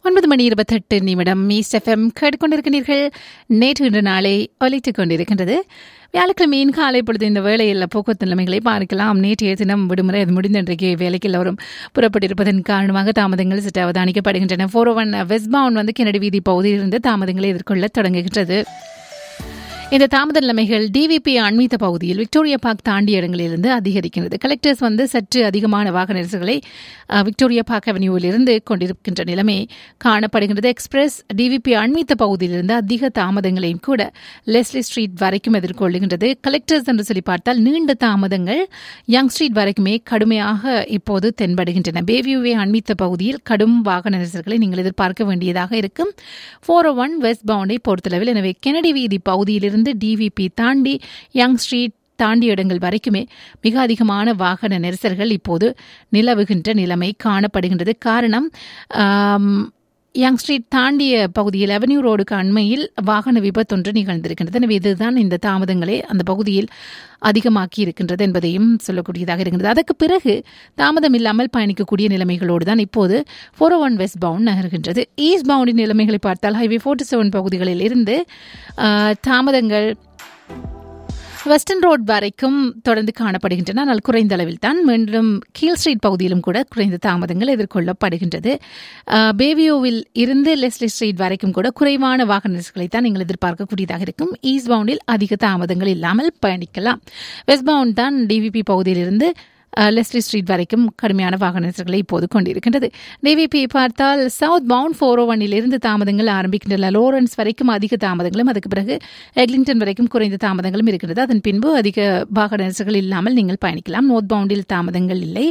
ஒன்பது மணி இருபத்தெட்டு நிமிடம் மீஸ்ட் எஃப்எம் கேட்டுக்கொண்டிருக்கிறீர்கள் நேற்று இன்று நாளை ஒலித்துக் கொண்டிருக்கின்றது வியாழக்கிழமையின் காலை பொழுது இந்த வேளையில் போக்குவரத்து நிலைமைகளை பார்க்கலாம் நேற்றைய தினம் விடுமுறை அது முடிந்த இன்றைக்கு வேலைக்கு எல்லோரும் புறப்பட்டிருப்பதன் காரணமாக தாமதங்கள் சற்று அவதானிக்கப்படுகின்றன ஃபோர் ஒன் வெஸ்ட் பவுன் வந்து கிணடி வீதி பகுதியிலிருந்து தாமதங்களை எதிர்கொள்ள தொடங்குகின்றது இந்த தாமத நிலைமைகள் டிவிபி அண்மித்த பகுதியில் விக்டோரியா பார்க் தாண்டிய இடங்களிலிருந்து அதிகரிக்கின்றது கலெக்டர்ஸ் வந்து சற்று அதிகமான வாகன நெரிசல்களை அஹ், விக்டோரியா பார்க் அவென்யூவில் இருந்து கொண்டிருக்கின்ற நிலைமை காணப்படுகின்றது எக்ஸ்பிரஸ் டிவிபி அண்மித்த பகுதியிலிருந்து அதிக தாமதங்களையும் கூட லெஸ்லி ஸ்ட்ரீட் வரைக்கும் எதிர்கொள்ளுகின்றது கலெக்டர்ஸ் என்று சொல்லி பார்த்தால் நீண்ட தாமதங்கள் யங் ஸ்ட்ரீட் வரைக்குமே கடுமையாக இப்போது தென்படுகின்றன பேவியூவே அண்மித்த பகுதியில் கடும் வாகன நெரிசல்களை நீங்கள் எதிர்பார்க்க வேண்டியதாக இருக்கும் ஃபோர் ஒன் வெஸ்ட் பவுண்டை பொறுத்தளவில் எனவே கெனடி வீதி பகுதியிலிருந்து டிவிபி தாண்டி யங் ஸ்ட்ரீட் தாண்டிய இடங்கள் வரைக்குமே மிக அதிகமான வாகன நெரிசல்கள் இப்போது நிலவுகின்ற நிலைமை காணப்படுகின்றது காரணம் ஆம், யங் ஸ்ட்ரீட் தாண்டிய பகுதியில் அவென்யூ ரோடுக்கு அண்மையில் வாகன விபத்தொன்று நிகழ்ந்திருக்கின்றது எனவே இதுதான் இந்த தாமதங்களை அந்த பகுதியில் அதிகமாக்கி இருக்கின்றது என்பதையும் சொல்லக்கூடியதாக இருக்கின்றது அதற்கு பிறகு தாமதம் இல்லாமல் பயணிக்கக்கூடிய நிலைமைகளோடு தான் இப்போது ஃபோர் ஒன் வெஸ்ட் பவுண்ட் நகர்கின்றது ஈஸ்ட் பவுண்டின் நிலைமைகளை பார்த்தால் ஹைவே ஃபோர்ட்டி செவன் பகுதிகளில் இருந்து ஆ, தாமதங்கள் வெஸ்டர்ன் ரோட் வரைக்கும் தொடர்ந்து காணப்படுகின்றன ஆனால் குறைந்த அளவில் தான் மீண்டும் கீழ் ஸ்ட்ரீட் பகுதியிலும் கூட குறைந்த தாமதங்கள் எதிர்கொள்ளப்படுகின்றது அஹ், பேவியோவில் இருந்து லெஸ்லி ஸ்ட்ரீட் வரைக்கும் கூட குறைவான வாகன நெரிசல்களை தான் நீங்கள் எதிர்பார்க்கக்கூடியதாக இருக்கும் ஈஸ்ட் பவுண்டில் அதிக தாமதங்கள் இல்லாமல் பயணிக்கலாம் வெஸ்ட் பவுண்ட் தான் டிவிபி பகுதியிலிருந்து அஹ், லெஸ்லி ஸ்ட்ரீட் வரைக்கும் கடுமையான வாகன நெரிசல்களை இப்போது கொண்டிருக்கின்றது டிவிபி பார்த்தால் சவுத் பவுண்ட் ஃபோர் ஓ இருந்து தாமதங்கள் ஆரம்பிக்கின்றன லோரன்ஸ் வரைக்கும் அதிக தாமதங்களும் அதுக்கு பிறகு எக்லிங்டன் வரைக்கும் குறைந்த தாமதங்களும் இருக்கிறது அதன் பின்பு அதிக வாகன நெரிசல்கள் இல்லாமல் நீங்கள் பயணிக்கலாம் நோர்த் பவுண்டில் தாமதங்கள் இல்லை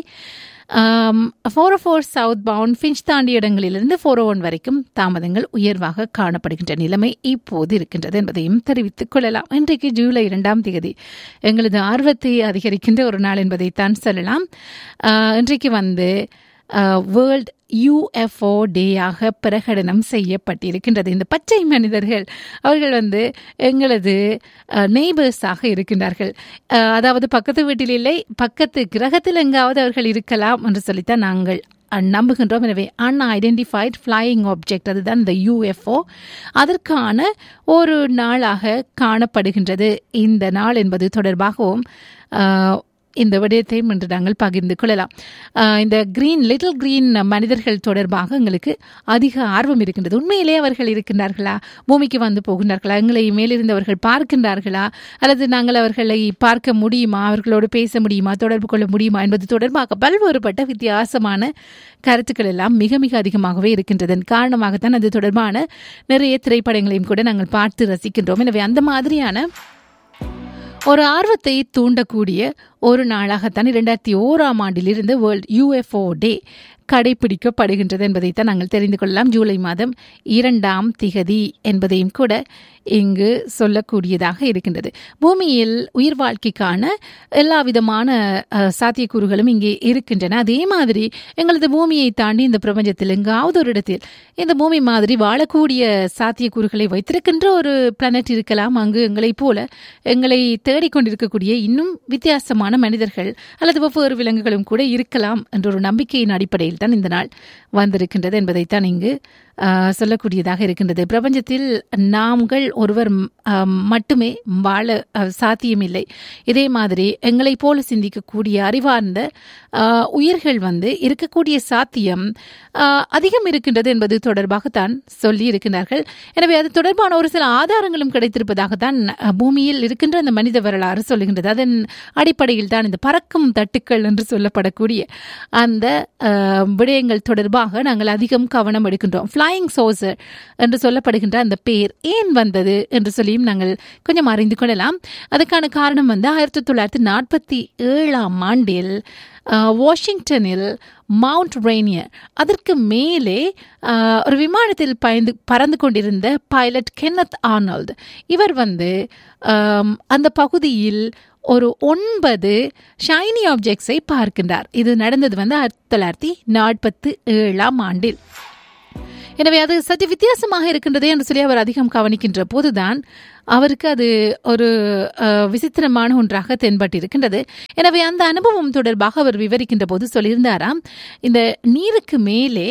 four four southbound Finch தாண்டிய இடங்களிலிருந்து ஃபோர் ஒன் வரைக்கும் தாமதங்கள் உயர்வாக காணப்படுகின்ற நிலைமை இப்போது இருக்கின்றது என்பதையும் தெரிவித்துக் கொள்ளலாம் இன்றைக்கு ஜூலை இரண்டாம் தேதி எங்களது ஆர்வத்தை அதிகரிக்கின்ற ஒரு நாள் என்பதைத்தான் சொல்லலாம் ஆஹ், இன்றைக்கு வந்து வேர்ல்ட் யூஎஃப்ஓ டேயாக பிரகடனம் செய்யப்பட்டிருக்கின்றது இந்த பச்சை மனிதர்கள் அவர்கள் வந்து எங்களது நெய்பர்ஸாக இருக்கின்றார்கள் அஹ், அதாவது பக்கத்து வீட்டில் இல்லை பக்கத்து கிரகத்தில் எங்காவது அவர்கள் இருக்கலாம் என்று சொல்லித்தான் நாங்கள் அஹ், நம்புகின்றோம் எனவே அன்ஐடென்டிஃபைட் ஃப்ளையிங் ஆப்ஜெக்ட் அதுதான் இந்த யூஎஃப்ஓ அதற்கான ஒரு நாளாக காணப்படுகின்றது இந்த நாள் என்பது தொடர்பாகவும் அஹ், இந்த விடயத்தையும் இன்று நாங்கள் பகிர்ந்து கொள்ளலாம் ஆஹ் இந்த கிரீன் லிட்டில் கிரீன் மனிதர்கள் தொடர்பாக எங்களுக்கு அதிக ஆர்வம் இருக்கின்றது உண்மையிலே அவர்கள் இருக்கின்றார்களா பூமிக்கு வந்து போகின்றார்களா எங்களை மேலிருந்தவர்கள் பார்க்கின்றார்களா அல்லது நாங்கள் அவர்களை பார்க்க முடியுமா அவர்களோடு பேச முடியுமா தொடர்பு கொள்ள முடியுமா என்பது தொடர்பாக பல்வேறுபட்ட வித்தியாசமான கருத்துக்கள் எல்லாம் மிக மிக அதிகமாகவே இருக்கின்றதன் காரணமாகத்தான் அது தொடர்பான நிறைய திரைப்படங்களையும் கூட நாங்கள் பார்த்து ரசிக்கின்றோம் எனவே அந்த மாதிரியான ஒரு ஆர்வத்தை தூண்டக்கூடிய ஒரு நாளாகத்தான் இரண்டாயிரத்தி ஓராம் ஆண்டிலிருந்து வேர்ல்ட் யூஎஃப்ஓ டே கடைபிடிக்கப்படுகின்றது என்பதைத்தான் நாங்கள் தெரிந்து கொள்ளலாம் ஜூலை மாதம் இரண்டாம் திகதி என்பதையும் கூட இங்கு சொல்லக்கூடியதாக இருக்கின்றது பூமியில் உயிர் வாழ்க்கைக்கான எல்லா விதமான அஹ், சாத்தியக்கூறுகளும் இங்கே இருக்கின்றன அதே மாதிரி எங்களது பூமியை தாண்டி இந்த பிரபஞ்சத்தில் எங்காவது ஒரு இடத்தில் இந்த பூமி மாதிரி வாழக்கூடிய சாத்தியக்கூறுகளை வைத்திருக்கின்ற ஒரு பிளானட் இருக்கலாம் அங்கு எங்களைப் போல எங்களை தேடிக்கொண்டிருக்கக்கூடிய இன்னும் வித்தியாசமான மனிதர்கள் அல்லது ஒவ்வொரு விலங்குகளும் கூட இருக்கலாம் என்ற ஒரு நம்பிக்கையின் அடிப்படையில் தான் இந்த நாள் வந்திருக்கின்றது என்பதைத்தான் இங்கு ஆஹ், சொல்லக்கூடியதாக இருக்கின்றது பிரபஞ்சத்தில் நாம்கள் ஒருவர் ம், ஆஹ், மட்டுமே வாழ ஆஹ், சாத்தியமில்லை இதே மாதிரி எங்களைப் போல சிந்திக்கக்கூடிய அறிவார்ந்த ஆஹ், உயிர்கள் வந்து இருக்கக்கூடிய சாத்தியம் ஆஹ், அதிகம் இருக்கின்றது என்பது தொடர்பாகத்தான் சொல்லி இருக்கின்றார்கள் எனவே அது தொடர்பான ஒரு சில ஆதாரங்களும் கிடைத்திருப்பதாகத்தான் அஹ், பூமியில் இருக்கின்ற அந்த மனித வரலாறு சொல்லுகின்றது அதன் அடிப்படையில் தான் இந்த பறக்கும் தட்டுக்கள் என்று சொல்லப்படக்கூடிய அந்த அஹ், விடயங்கள் தொடர்பாக நாங்கள் அதிகம் கவனம் எடுக்கின்றோம் ஃப்ளையிங் சோசர் என்று சொல்லப்படுகின்ற அந்த பேர் ஏன் வந்தது என்று சொல்லியும் நாங்கள் கொஞ்சம் அறிந்து கொள்ளலாம் அதுக்கான காரணம் வந்து ஆயிரத்தி தொள்ளாயிரத்தி நாற்பத்தி ஏழாம் ஆண்டில் அஹ், வாஷிங்டனில் மவுண்ட் ரெய்னியர் அதற்கு மேலே அஹ், ஒரு விமானத்தில் பயந்து பறந்து கொண்டிருந்த பைலட் கென்னத் ஆர்னால்டு இவர் வந்து அம், அந்த பகுதியில் ஒரு ஒன்பது ஷைனி ஆப்ஜெக்ட்ஸை பார்க்கின்றார் இது நடந்தது வந்து ஆயிரத்தி தொள்ளாயிரத்தி நாற்பத்தி ஏழாம் ஆண்டில் எனவே அது சற்று வித்தியாசமாக இருக்கின்றதே என்று சொல்லி அவர் அதிகம் கவனிக்கின்ற போதுதான் அவருக்கு அது ஒரு அஹ், விசித்திரமான ஒன்றாக தென்பட்டிருக்கின்றது எனவே அந்த அனுபவம் தொடர்பாக அவர் விவரிக்கின்ற போது சொல்லியிருந்தாராம் இந்த நீருக்கு மேலே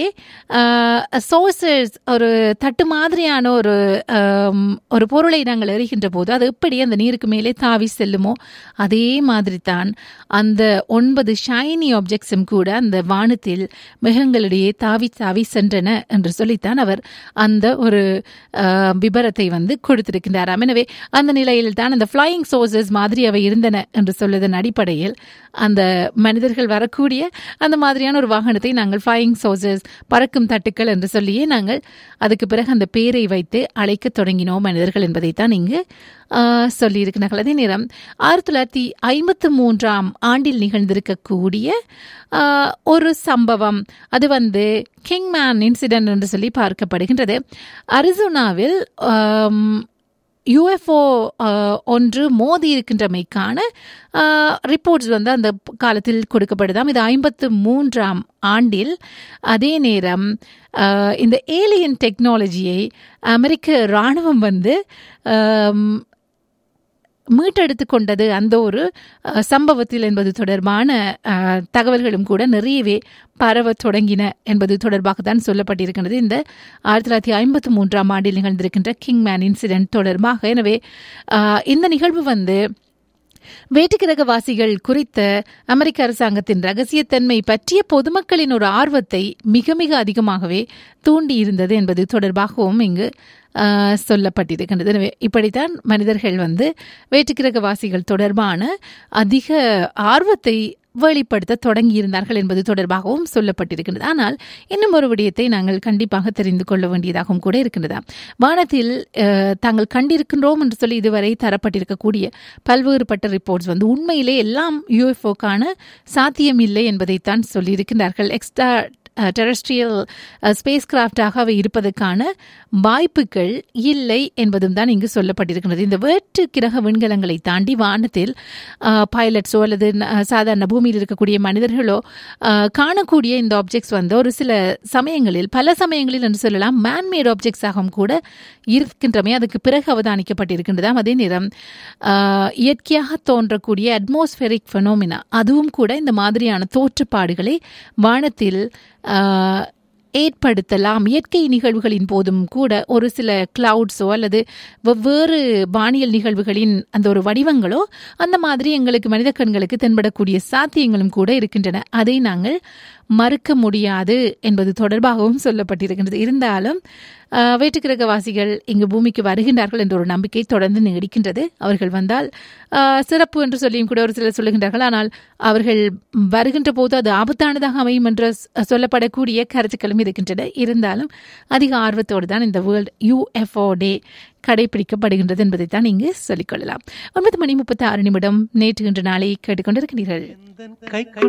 சோர்சஸ் ஒரு தட்டு மாதிரியான ஒரு ஆம், ஒரு பொருளை நாங்கள் எறிகின்ற போது அது எப்படி அந்த நீருக்கு மேலே தாவி செல்லுமோ அதே மாதிரி தான் அந்த ஒன்பது ஷைனி ஆப்ஜெக்ட்ஸும் கூட அந்த வானத்தில் மிகங்களிடையே தாவி தாவி சென்றன என்று சொல்லித்தான் அவர் அந்த ஒரு ஆஹ், விபரத்தை வந்து கொடுத்திருக்கின்றாராம் எனவே அந்த நிலையில் தான் அந்த ஃப்ளையிங் சோர்சஸ் மாதிரி அவை இருந்தன என்று சொல்வதன் அடிப்படையில் அந்த மனிதர்கள் வரக்கூடிய அந்த மாதிரியான ஒரு வாகனத்தை நாங்கள் ஃப்ளையிங் சோர்சஸ் பறக்கும் தட்டுக்கள் என்று சொல்லியே நாங்கள் அதுக்கு பிறகு அந்த பேரை வைத்து அழைக்க தொடங்கினோம் மனிதர்கள் என்பதைத்தான் இங்கு ஆஹ், சொல்லியிருக்கிறார்கள் அதே நேரம் ஆயிரத்தி தொள்ளாயிரத்தி ஐம்பத்து மூன்றாம் ஆண்டில் நிகழ்ந்திருக்கக்கூடிய ஆஹ், ஒரு சம்பவம் அது வந்து கிங்மேன் இன்சிடென்ட் என்று சொல்லி பார்க்கப்படுகின்றது அரிசோனாவில் ஆம், யுஎஃப்ஓ ஒன்று மோதி இருக்கின்றமைக்கான ரிப்போர்ட்ஸ் வந்து அந்த காலத்தில் கொடுக்கப்படுதாம் இது ஐம்பத்து மூன்றாம் ஆண்டில் அதே நேரம் ஆஹ், இந்த ஏலியன் டெக்னாலஜியை அமெரிக்க இராணுவம் வந்து ஆம், மீட்டெடுத்து கொண்டது அந்த ஒரு அஹ், சம்பவத்தில் என்பது தொடர்பான அஹ், தகவல்களும் கூட நிறையவே பரவத் தொடங்கின என்பது தொடர்பாக தான் சொல்லப்பட்டிருக்கின்றது இந்த ஆயிரத்தி தொள்ளாயிரத்தி ஐம்பத்தி மூன்றாம் ஆண்டில் நிகழ்ந்திருக்கின்ற கிங்மேன் இன்சிடென்ட் தொடர்பாக எனவே அஹ், இந்த நிகழ்வு வந்து வேட்டுக்கிரகவாசிகள் குறித்த அமெரிக்க அரசாங்கத்தின் ரகசியத்தன்மை பற்றிய பொதுமக்களின் ஒரு ஆர்வத்தை மிக மிக அதிகமாகவே தூண்டியிருந்தது என்பது தொடர்பாகவும் இங்கு ஆஹ், சொல்லப்பட்டிருக்கின்றது எனவே இப்படித்தான் மனிதர்கள் வந்து வேட்டுக்கிரகவாசிகள் தொடர்பான அதிக ஆர்வத்தை வெளிப்படுத்த தொடங்கியிருந்தார்கள் என்பது தொடர்பாகவும் சொல்லப்பட்டிருக்கின்றது ஆனால் இன்னும் ஒரு விடயத்தை நாங்கள் கண்டிப்பாக தெரிந்து கொள்ள வேண்டியதாகவும் கூட இருக்கின்றதா வானத்தில் அஹ், தாங்கள் கண்டிருக்கின்றோம் என்று சொல்லி இதுவரை தரப்பட்டிருக்கக்கூடிய பல்வேறுபட்ட ரிப்போர்ட்ஸ் வந்து உண்மையிலே எல்லாம் யூஎஃப்ஓக்கான சாத்தியம் இல்லை என்பதைத்தான் சொல்லியிருக்கிறார்கள் எக்ஸ்ட்ரா டெரஸ்ட்ரியல் ஸ்பேஸ் கிராஃப்டாக அவை இருப்பதற்கான வாய்ப்புகள் இல்லை என்பதும் தான் இங்கு சொல்லப்பட்டிருக்கிறது இந்த வேற்று கிரக விண்கலங்களை தாண்டி வானத்தில் பைலட்ஸோ அல்லது ந- சாதாரண பூமியில் இருக்கக்கூடிய மனிதர்களோ அஹ், காணக்கூடிய இந்த ஆப்ஜெக்ட்ஸ் வந்து ஒரு சில சமயங்களில் பல சமயங்களில் என்று சொல்லலாம் மேன்மேட் ஆப்ஜெக்ட்ஸாகவும் கூட இருக்கின்றமை அதுக்கு பிறகு அவதானிக்கப்பட்டிருக்கின்றதாம் அதே நேரம் அஹ், இயற்கையாக தோன்றக்கூடிய அட்மாஸ்பெரிக் ஃபெனோமினா அதுவும் கூட இந்த மாதிரியான தோற்றுப்பாடுகளை வானத்தில் அஹ், ஏற்படுத்தலாம் இயற்கை நிகழ்வுகளின் போதும் கூட ஒரு சில கிளவுட்ஸோ அல்லது வெவ்வேறு வானியல் நிகழ்வுகளின் அந்த ஒரு வடிவங்களோ அந்த மாதிரி எங்களுக்கு மனித கண்களுக்கு தென்படக்கூடிய சாத்தியங்களும் கூட இருக்கின்றன அதை நாங்கள் மறுக்க முடியாது என்பது தொடர்பாகவும் சொல்லப்பட்டிருக்கின்றது இருந்தாலும் ஆஹ், வேற்றுக்கிரகவாசிகள் இங்கு பூமிக்கு வருகின்றார்கள் என்ற ஒரு நம்பிக்கை தொடர்ந்து நீடிக்கின்றது அவர்கள் வந்தால் ஆஹ், சிறப்பு என்று சொல்லியும் கூட ஒரு சிலர் சொல்லுகின்றார்கள் ஆனால் அவர்கள் வருகின்ற போது அது ஆபத்தானதாக அமையும் என்று சொ- சொல்லப்படக்கூடிய கருத்துக்களும் இருக்கின்றன இருந்தாலும் அதிக ஆர்வத்தோடு தான் இந்த வேர்ல்ட் யூஎஃப்ஓ டே கடைபிடிக்கப்படுகின்றது என்பதைத்தான் இங்கு சொல்லிக்கொள்ளலாம் ஒன்பது மணி முப்பத்தி ஆறு நிமிடம் நேற்று இன்று நாளை கேட்டுக்கொண்டிருக்கிறீர்கள் கை